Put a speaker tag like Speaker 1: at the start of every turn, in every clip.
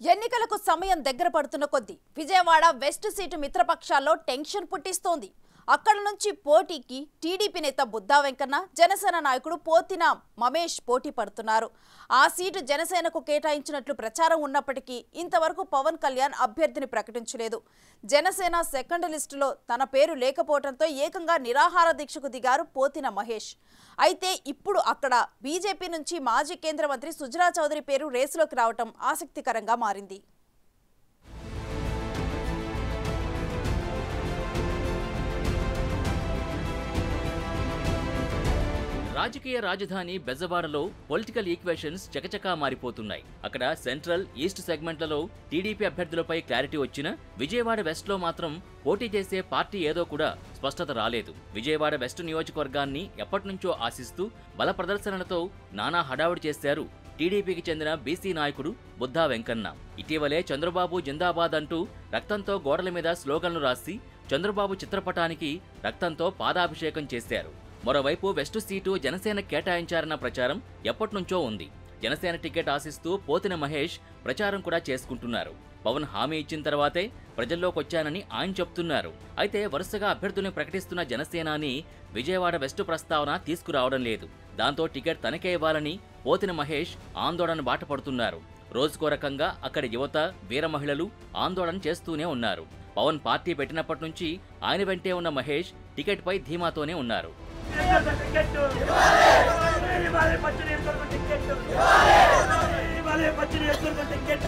Speaker 1: ఎన్నికలకు సమయం దగ్గర పడుతున్న కొద్దీ విజయవాడ వెస్ట్ సీటు మిత్రపక్షాల్లో టెన్షన్ పుట్టిస్తోంది అక్కడ నుంచి పోటీకి టీడీపీ నేత బుద్దా వెంకన్న జనసేన నాయకుడు పోతిన మమేష్ పోటీ పడుతున్నారు ఆ సీటు జనసేనకు కేటాయించినట్లు ప్రచారం ఉన్నప్పటికీ ఇంతవరకు పవన్ కళ్యాణ్ అభ్యర్థిని ప్రకటించలేదు జనసేన సెకండ్ లిస్టులో తన పేరు లేకపోవడంతో ఏకంగా నిరాహార దీక్షకు దిగారు పోతిన మహేష్ అయితే ఇప్పుడు అక్కడ బీజేపీ నుంచి మాజీ కేంద్ర మంత్రి సుజనా చౌదరి పేరు రేసులోకి రావటం ఆసక్తికరంగా మారింది
Speaker 2: రాజకీయ రాజధాని బెజవాడలో పొలిటికల్ ఈక్వేషన్స్ చకచకా మారిపోతున్నాయి అక్కడ సెంట్రల్ ఈస్ట్ సెగ్మెంట్లలో టీడీపీ అభ్యర్థులపై క్లారిటీ వచ్చినా విజయవాడ వెస్ట్ లో మాత్రం పోటీ చేసే పార్టీ ఏదో కూడా స్పష్టత రాలేదు విజయవాడ వెస్ట్ నియోజకవర్గాన్ని ఎప్పటినుంచో ఆశిస్తూ బల ప్రదర్శనలతో నానా హడావుడి చేశారు టీడీపీకి చెందిన బీసీ నాయకుడు బుద్ధా వెంకన్న ఇటీవలే చంద్రబాబు జిందాబాద్ అంటూ రక్తంతో గోడల మీద స్లోగన్లు రాసి చంద్రబాబు చిత్రపటానికి రక్తంతో పాదాభిషేకం చేశారు మరోవైపు వెస్టు సీటు జనసేన కేటాయించారన్న ప్రచారం ఎప్పటినుంచో ఉంది జనసేన టికెట్ ఆశిస్తూ పోతిన మహేష్ ప్రచారం కూడా చేసుకుంటున్నారు పవన్ హామీ ఇచ్చిన తర్వాతే ప్రజల్లోకి వచ్చానని ఆయన చెప్తున్నారు అయితే వరుసగా అభ్యర్థుల్ని ప్రకటిస్తున్న జనసేనాని విజయవాడ వెస్టు ప్రస్తావన తీసుకురావడం లేదు దాంతో టికెట్ తనకే ఇవ్వాలని పోతిన మహేష్ ఆందోళన బాట పడుతున్నారు రోజుకో రకంగా అక్కడి యువత వీర మహిళలు ఆందోళన చేస్తూనే ఉన్నారు పవన్ పార్టీ పెట్టినప్పటి నుంచి ఆయన వెంటే ఉన్న మహేష్ టికెట్పై ధీమాతోనే ఉన్నారు
Speaker 3: టికెట్ ఇవాళ పచ్చడి ఎత్తుకొని టికెట్ ఇవాళ పచ్చడి ఎత్తుకొని టికెట్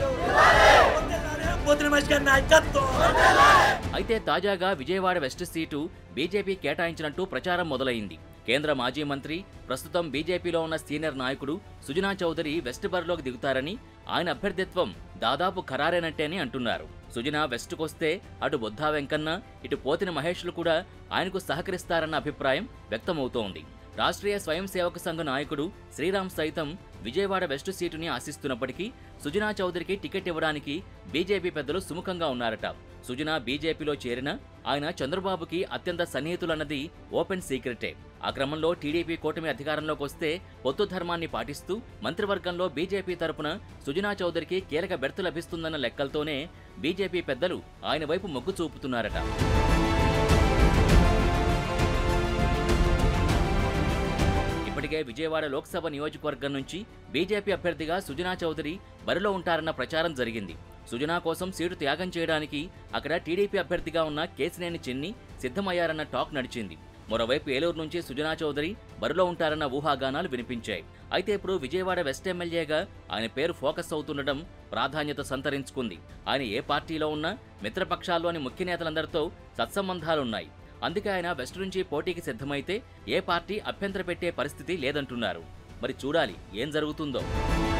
Speaker 3: పోతున్న మనిషి గారి నాయకత్వం
Speaker 2: అయితే తాజాగా విజయవాడ వెస్ట్ సీటు బీజేపీ కేటాయించినట్టు ప్రచారం మొదలైంది కేంద్ర మాజీ మంత్రి ప్రస్తుతం బీజేపీలో ఉన్న సీనియర్ నాయకుడు సుజనా చౌదరి వెస్ట్ బరిలోకి దిగుతారని ఆయన అభ్యర్థిత్వం దాదాపు ఖరారైనట్టేని అంటున్నారు సుజనా వెస్ట్కొస్తే అటు బుద్ధా వెంకన్న ఇటు పోతిన మహేష్లు కూడా ఆయనకు సహకరిస్తారన్న అభిప్రాయం వ్యక్తమవుతోంది రాష్ట్రీయ స్వయం సేవక సంఘ నాయకుడు శ్రీరామ్ సైతం విజయవాడ వెస్ట్ సీటుని ఆశిస్తున్నప్పటికీ సుజనా చౌదరికి టికెట్ ఇవ్వడానికి బీజేపీ పెద్దలు సుముఖంగా ఉన్నారట సుజనా బీజేపీలో చేరిన ఆయన చంద్రబాబుకి అత్యంత సన్నిహితులన్నది ఓపెన్ సీక్రెటే ఆ క్రమంలో టీడీపీ కూటమి అధికారంలోకి వస్తే పొత్తు ధర్మాన్ని పాటిస్తూ మంత్రివర్గంలో బీజేపీ తరపున సుజనా చౌదరికి కీలక బెర్తు లభిస్తుందన్న లెక్కలతోనే బీజేపీ పెద్దలు ఆయన వైపు మొగ్గు చూపుతున్నారట ఇప్పటికే విజయవాడ లోక్సభ నియోజకవర్గం నుంచి బీజేపీ అభ్యర్థిగా సుజనా చౌదరి బరిలో ఉంటారన్న ప్రచారం జరిగింది సుజనా కోసం సీటు త్యాగం చేయడానికి అక్కడ టీడీపీ అభ్యర్థిగా ఉన్న కేసినేని చిన్ని సిద్ధమయ్యారన్న టాక్ నడిచింది మరోవైపు ఏలూరు నుంచి సుజనా చౌదరి బరిలో ఉంటారన్న ఊహాగానాలు వినిపించాయి అయితే ఇప్పుడు విజయవాడ వెస్ట్ ఎమ్మెల్యేగా ఆయన పేరు ఫోకస్ అవుతుండడం ప్రాధాన్యత సంతరించుకుంది ఆయన ఏ పార్టీలో ఉన్నా మిత్రపక్షాల్లోని ముఖ్య నేతలందరితో సత్సంబంధాలున్నాయి అందుకే ఆయన వెస్ట్ నుంచి పోటీకి సిద్ధమైతే ఏ పార్టీ అభ్యంతర పెట్టే పరిస్థితి లేదంటున్నారు మరి చూడాలి ఏం జరుగుతుందో